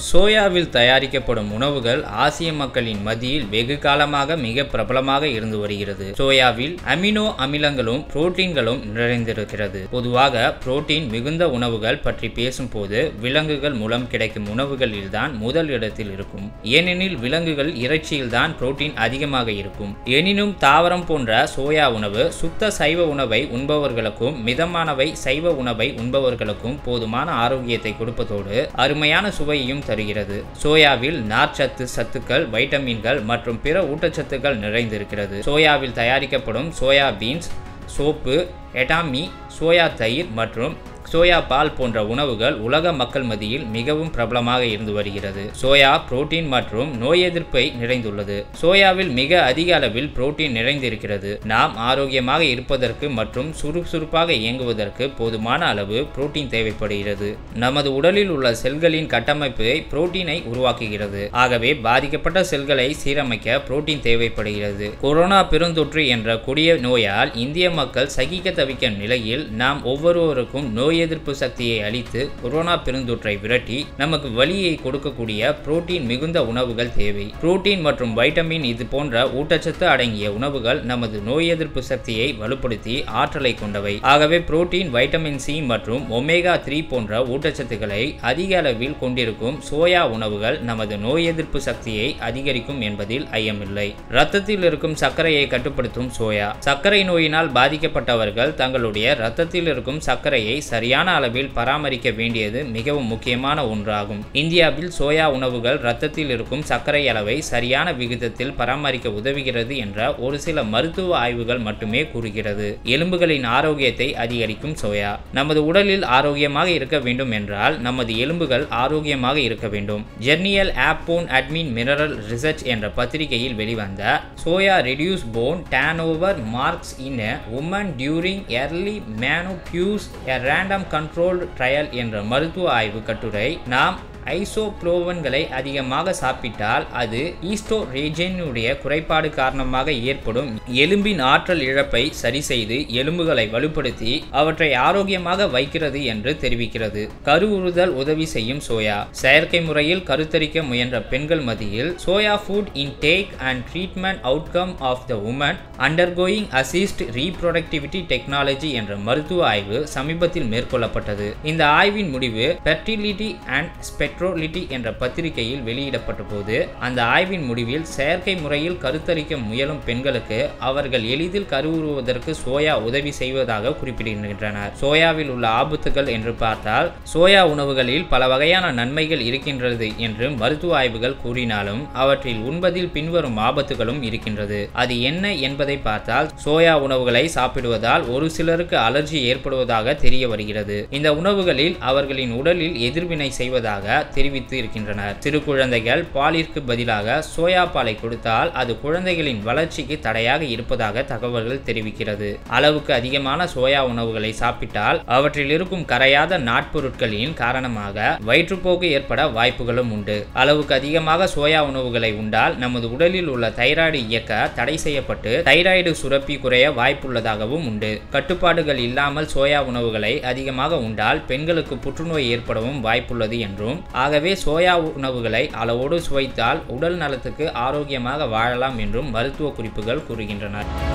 சோயாவில் தயாரிக்கப்படும் உணவுகள் ஆசிய மக்களின் மத்தியில் வெகு காலமாக மிக பிரபலமாக இருந்து வருகிறது சோயாவில் அமினோ அமிலங்களும் புரோட்டீன்களும் நிறைந்திருக்கிறது பொதுவாக புரோட்டீன் மிகுந்த உணவுகள் பற்றி பேசும்போது விலங்குகள் மூலம் கிடைக்கும் உணவுகளில்தான் முதல் இடத்தில் இருக்கும் ஏனெனில் விலங்குகள் இறைச்சியில்தான் புரோட்டீன் அதிகமாக இருக்கும் எனினும் தாவரம் போன்ற சோயா உணவு சுத்த சைவ உணவை உண்பவர்களுக்கும் மிதமானவை சைவ உணவை உண்பவர்களுக்கும் போதுமான ஆரோக்கியத்தை கொடுப்பதோடு அருமையான சுவையையும் தருகிறது சோயாவில் நார்ச்சத்து சத்துக்கள் வைட்டமின்கள் மற்றும் பிற ஊட்டச்சத்துக்கள் நிறைந்திருக்கிறது சோயாவில் தயாரிக்கப்படும் சோயா பீன்ஸ் சோப்பு எடாமி சோயா தயிர் மற்றும் சோயா பால் போன்ற உணவுகள் உலக மக்கள் மத்தியில் மிகவும் பிரபலமாக இருந்து வருகிறது சோயா புரோட்டீன் மற்றும் நோய் எதிர்ப்பை நிறைந்துள்ளது சோயாவில் மிக அதிக அளவில் புரோட்டீன் நிறைந்திருக்கிறது நாம் ஆரோக்கியமாக இருப்பதற்கு மற்றும் சுறுசுறுப்பாக இயங்குவதற்கு போதுமான அளவு புரோட்டீன் தேவைப்படுகிறது நமது உடலில் உள்ள செல்களின் கட்டமைப்பை புரோட்டீனை உருவாக்குகிறது ஆகவே பாதிக்கப்பட்ட செல்களை சீரமைக்க புரோட்டீன் தேவைப்படுகிறது கொரோனா பெருந்தொற்று என்ற கொடிய நோயால் இந்திய மக்கள் சகிக்க தவிக்கும் நிலையில் நாம் ஒவ்வொருவருக்கும் நோய் எதிர்ப்பு சக்தியை அளித்து கொரோனா பெருந்தொற்றை விரட்டி நமக்கு வலியை கொடுக்கக்கூடிய புரோட்டீன் மிகுந்த உணவுகள் தேவை புரோட்டீன் மற்றும் வைட்டமின் இது போன்ற ஊட்டச்சத்து அடங்கிய உணவுகள் நமது நோய் எதிர்ப்பு சக்தியை வலுப்படுத்தி ஆற்றலை கொண்டவை ஆகவே புரோட்டீன் வைட்டமின் சி மற்றும் ஒமேகா த்ரீ போன்ற ஊட்டச்சத்துக்களை அதிக அளவில் கொண்டிருக்கும் சோயா உணவுகள் நமது நோய் எதிர்ப்பு சக்தியை அதிகரிக்கும் என்பதில் ஐயமில்லை இரத்தத்தில் இருக்கும் சர்க்கரையை கட்டுப்படுத்தும் சோயா சர்க்கரை நோயினால் பாதிக்கப்பட்டவர்கள் தங்களுடைய இரத்தத்தில் இருக்கும் சர்க்கரையை சரியான அளவில் பராமரிக்க வேண்டியது மிகவும் முக்கியமான ஒன்றாகும் இந்தியாவில் சோயா உணவுகள் இரத்தத்தில் இருக்கும் சர்க்கரை அளவை சரியான விகிதத்தில் பராமரிக்க உதவுகிறது என்ற ஒரு சில மருத்துவ ஆய்வுகள் மட்டுமே கூறுகிறது எலும்புகளின் ஆரோக்கியத்தை அதிகரிக்கும் சோயா நமது உடலில் ஆரோக்கியமாக இருக்க வேண்டும் என்றால் நமது எலும்புகள் ஆரோக்கியமாக இருக்க வேண்டும் ஜெர்னியல் ஆப்போன் அட்மின் மினரல் ரிசர்ச் என்ற பத்திரிகையில் வெளிவந்த soya reduce bone turnover markers in women during early menopause a random controlled trial என்ற மருத்துவ ஆய்வு கட்டுரை நாம் ஐசோப்ரோவன்களை அதிகமாக சாப்பிட்டால் அது ஈஸ்டோரேஜனுடைய குறைபாடு காரணமாக ஏற்படும் எலும்பின் ஆற்றல் இழப்பை சரி செய்து எலும்புகளை வலுப்படுத்தி அவற்றை ஆரோக்கியமாக வைக்கிறது என்று தெரிவிக்கிறது கருவுறுதல் உதவி செய்யும் சோயா செயற்கை முறையில் கருத்தரிக்க முயன்ற பெண்கள் மத்தியில் soya food intake and treatment outcome of the women undergoing assist reproductivity technology என்ற மருத்துவ ஆய்வு சமீபத்தில் மேற்கொள்ளப்பட்டது இந்த ஆய்வின் முடிவு ஃபெர்டிலிட்டி அண்ட் ஸ்பெக்ட்ரோலிட்டி என்ற பத்திரிகையில் வெளியிடப்பட்ட போது அந்த ஆய்வின் முடிவில் செயற்கை முறையில் கருத்தரிக்க முயலும் பெண்களுக்கு அவர்கள் எளிதில் கருவுறுவதற்கு சோயா உதவி செய்வதாக குறிப்பிடுகின்றனர் சோயாவில் உள்ள ஆபத்துகள் என்று பார்த்தால் சோயா உணவுகளில் பல வகையான நன்மைகள் இருக்கின்றது என்று மருத்துவ ஆய்வுகள் கூறினாலும் அவற்றில் உண்பதில் பின்வரும் ஆபத்துகளும் இருக்கின்றது அது என்ன என்பதை பார்த்தால் சோயா உணவுகளை சாப்பிடுவதால் ஒரு சிலருக்கு அலர்ஜி ஏற்படுவதாக தெரிய வருகிறது இந்த உணவுகளில் அவர்களின் உடலில் எதிர்வினை செய்வதாக தெரிவித்து இருக்கின்றனர் சிறு குழந்தைகள் பாலிற்கு பதிலாக சோயா பாலை கொடுத்தால் அது குழந்தைகளின் வளர்ச்சிக்கு தடையாக இருப்பதாக தகவல்கள் தெரிவிக்கிறது அளவுக்கு அதிகமான சோயா உணவுகளை சாப்பிட்டால் அவற்றில் இருக்கும் கரையாத நாட்பொருட்களின் காரணமாக வயிற்றுப்போக்கு ஏற்பட வாய்ப்புகளும் உண்டு அளவுக்கு அதிகமாக சோயா உணவுகளை உண்டால் நமது உடலில் உள்ள தைராய்டு இயக்க தடை செய்யப்பட்டு தைராய்டு சுரப்பி குறைய வாய்ப்புள்ளதாகவும் உண்டு கட்டுப்பாடுகள் இல்லாமல் சோயா உணவுகளை அதிகமாக உண்டால் பெண்களுக்கு புற்றுநோய் ஏற்படவும் வாய்ப்புள்ளது என்றும் ஆகவே சோயா உணவுகளை அளவோடு சுவைத்தால் உடல் நலத்துக்கு ஆரோக்கியமாக வாழலாம் என்றும் மருத்துவ குறிப்புகள் கூறுகின்றனர்